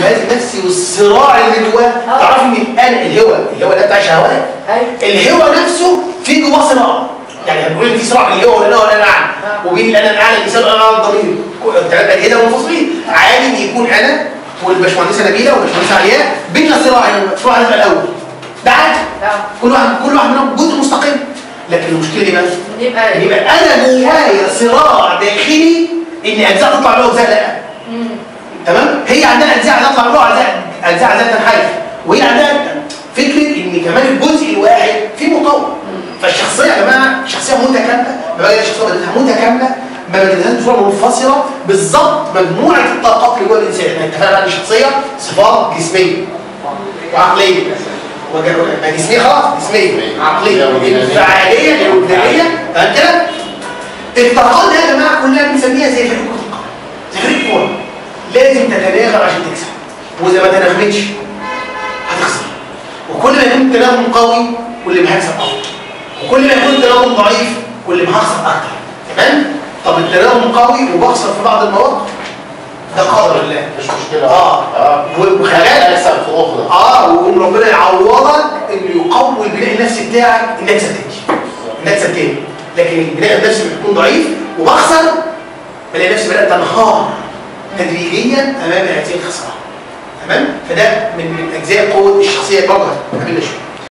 الجهاز النفسي والصراع اللي جواه آه. تعرف ان انا الهوى الهوى ده بتاع شهوات ايوه الهوى نفسه في جواه صراع يعني بنقول ان في صراع بين الهوى والانا والانا اعلى آه. وبين الانا الاعلى الانسان والانا الاعلى الضمير الثلاثه الاجهزه منفصلين عادي ان يكون انا والباشمهندسه نبيله والباشمهندسه علياء بينا صراع يعني كل واحد يبقى الاول ده عادي اه كل واحد كل واحد منهم جزء مستقل لكن المشكله ايه بقى؟ يبقى يبقى انا جوايا صراع داخلي ان اجزاء تطلع له اجزاء لا مم. تمام هي عندها اجزاء عايزه تطلع له اجزاء اجزاء عايزه تنحرف وهي عندها فكره ان كمان الجزء الواحد فيه مطور فالشخصيه يا جماعه شخصيه متكامله ما بقى شخصيه بدلتها متكامله ما بدلتهاش بصوره منفصله بالظبط مجموعه الطاقات اللي جوه الانسان احنا اتفقنا ان الشخصيه صفات جسميه وعقليه وج- جسميه خلاص جسميه عقليه انفعاليه وجدانيه تمام كده الطاقات دي يا جماعه كلها بنسميها زي فريق كره القدم زي فريق كوره لازم تتناغم عشان تكسب واذا ما تناغمتش هتخسر وكل ما يكون التناغم قوي كل ما هكسب اكتر وكل ما يكون التناغم ضعيف كل ما هخسر اكتر تمام طب التناغم قوي وبخسر في بعض المواقف ده قدر الله مش مشكله اه اه وخلال اكسب في اخرى اه ويقوم ربنا يعوضك انه يقوي البناء النفسي بتاعك انك تكسب تاني انك تكسب تاني لكن البناء النفسي لما بيكون ضعيف وبخسر بلاقي نفسي بدات تنهار تدريجيا امام هذه الخساره تمام فده من من اجزاء قوه الشخصيه برضه هنعمل شويه